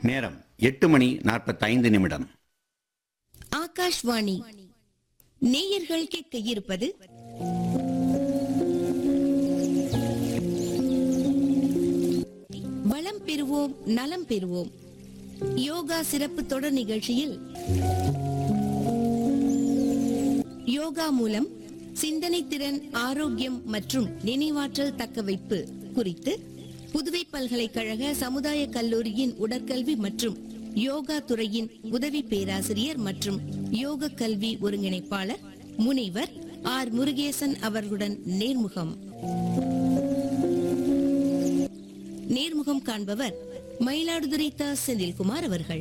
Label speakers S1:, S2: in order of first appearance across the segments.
S1: நேரம் எட்டு மணி நாற்பத்தைந்து நிமிடம்
S2: ஆகாஷ்வாணி நேயர்கள் கேட்க இருப்பது வளம் பெறுவோம் நலம் பெறுவோம் யோகா சிறப்பு தொடர் நிகழ்ச்சியில் யோகா மூலம் சிந்தனை திறன் ஆரோக்கியம் மற்றும் நினைவாற்றல் தக்கவைப்பு குறித்து புதுவை பல்கலைக்கழக சமுதாய கல்லூரியின் உடற்கல்வி மற்றும் யோகா துறையின் உதவி பேராசிரியர் மற்றும் யோக கல்வி ஒருங்கிணைப்பாளர் முனைவர் ஆர் முருகேசன் அவர்களுடன் நேர்முகம் நேர்முகம் காண்பவர் மயிலாடுதுறை தா செந்தில்குமார் அவர்கள்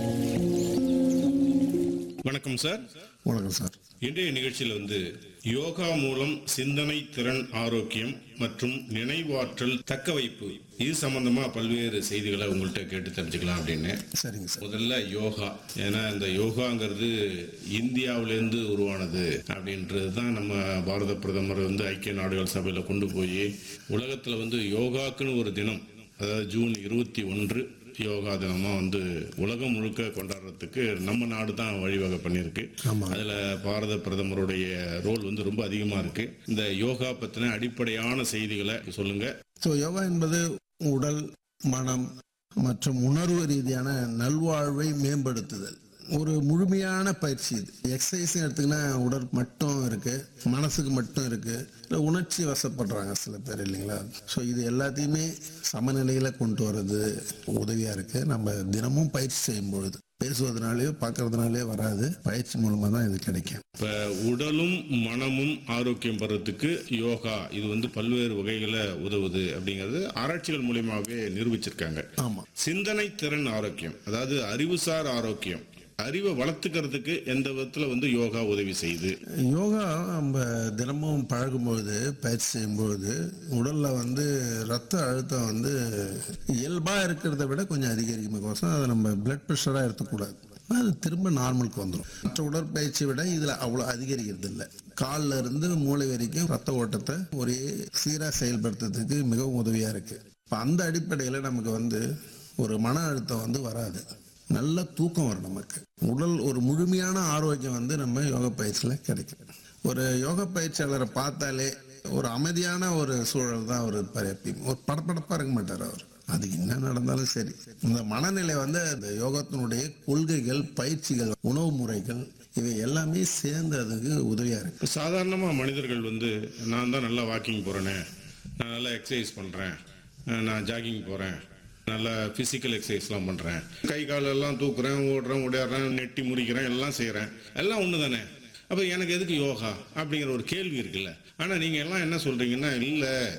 S3: வணக்கம் சார்
S4: வணக்கம் சார்
S3: இன்றைய நிகழ்ச்சியில் வந்து யோகா மூலம் சிந்தனை திறன் ஆரோக்கியம் மற்றும் நினைவாற்றல் தக்க வைப்பு இது சம்பந்தமா பல்வேறு செய்திகளை உங்கள்கிட்ட கேட்டு தெரிஞ்சுக்கலாம் அப்படின்னு
S4: சரிங்க சார்
S3: முதல்ல யோகா ஏன்னா இந்த யோகாங்கிறது இந்தியாவிலேருந்து உருவானது அப்படின்றது தான் நம்ம பாரத பிரதமர் வந்து ஐக்கிய நாடுகள் சபையில் கொண்டு போய் உலகத்தில் வந்து யோகாக்குன்னு ஒரு தினம் அதாவது ஜூன் இருபத்தி ஒன்று யோகா தினமா வந்து உலகம் முழுக்க கொண்டாடுறதுக்கு நம்ம நாடு தான் வழிவகை பண்ணியிருக்கு
S4: ஆமா.
S3: அதுல பாரத பிரதமருடைய ரோல் வந்து ரொம்ப அதிகமா இருக்கு இந்த யோகா பத்தின அடிப்படையான செய்திகளை சொல்லுங்க
S4: ஸோ யோகா என்பது உடல் மனம் மற்றும் உணர்வு ரீதியான நல்வாழ்வை மேம்படுத்துதல் ஒரு முழுமையான பயிற்சி இது எக்ஸசைஸ் எடுத்தீங்கன்னா உடல் மட்டும் இருக்கு மனசுக்கு மட்டும் இருக்கு இல்லை உணர்ச்சி வசப்படுறாங்க சில பேர் இல்லைங்களா ஸோ இது எல்லாத்தையுமே சமநிலையில கொண்டு வர்றது உதவியா இருக்கு நம்ம தினமும் பயிற்சி செய்யும் பொழுது பேசுவதனாலேயோ பார்க்கறதுனாலே வராது பயிற்சி மூலமா தான் இது கிடைக்கும்
S3: இப்ப உடலும் மனமும் ஆரோக்கியம் பெறத்துக்கு யோகா இது வந்து பல்வேறு வகைகளை உதவுது அப்படிங்கிறது ஆராய்ச்சிகள் மூலியமாவே நிரூபிச்சிருக்காங்க
S4: ஆமா
S3: சிந்தனை திறன் ஆரோக்கியம் அதாவது அறிவுசார் ஆரோக்கியம் அறிவை வளர்த்துக்கிறதுக்கு எந்த விதத்துல வந்து யோகா உதவி செய்யுது
S4: யோகா நம்ம தினமும் பழகும்பொழுது பயிற்சி செய்யும்பொழுது உடல்ல வந்து ரத்த அழுத்தம் வந்து இயல்பா இருக்கிறத விட கொஞ்சம் அதிகரிக்கும் அதை நம்ம பிளட் ப்ரெஷராக எடுத்துக்கூடாது அது திரும்ப நார்மலுக்கு வந்துடும் மற்ற உடற்பயிற்சியை விட இதில் அவ்வளோ அதிகரிக்கிறது இல்லை கால்ல இருந்து மூளை வரைக்கும் ரத்த ஓட்டத்தை ஒரே சீராக செயல்படுத்துறதுக்கு மிகவும் உதவியாக இருக்கு இப்போ அந்த அடிப்படையில் நமக்கு வந்து ஒரு மன அழுத்தம் வந்து வராது நல்ல தூக்கம் வரும் நமக்கு உடல் ஒரு முழுமையான ஆரோக்கியம் வந்து நம்ம யோகா பயிற்சியில் கிடைக்கும் ஒரு யோகா பயிற்சியாளரை பார்த்தாலே ஒரு அமைதியான ஒரு சூழல் தான் அவர் இருப்பார் எப்பயும் ஒரு படப்படப்பாக இருக்க மாட்டார் அவர் அது என்ன நடந்தாலும் சரி இந்த மனநிலை வந்து அந்த யோகத்தினுடைய கொள்கைகள் பயிற்சிகள் உணவு முறைகள் இவை எல்லாமே சேர்ந்து அதுக்கு உதவியா இருக்கு
S3: இப்ப சாதாரணமா மனிதர்கள் வந்து நான் தான் நல்லா வாக்கிங் போறேனே நான் நல்லா எக்ஸசைஸ் பண்றேன் அஹ் நான் ஜாகிங் போறேன் நல்லா பிசிக்கல் எக்ஸசைஸ்லாம் பண்றேன் கை காலெல்லாம் தூக்குறேன் ஓடுறேன் ஓடிடுறேன் நெட்டி முடிக்கிறேன் எல்லாம் செய்றேன் எல்லாம் ஒன்று தானே அப்போ எனக்கு எதுக்கு யோகா அப்படிங்கிற ஒரு கேள்வி இருக்குல்ல ஆனால் நீங்கள் எல்லாம் என்ன சொல்றீங்கன்னா இல்லை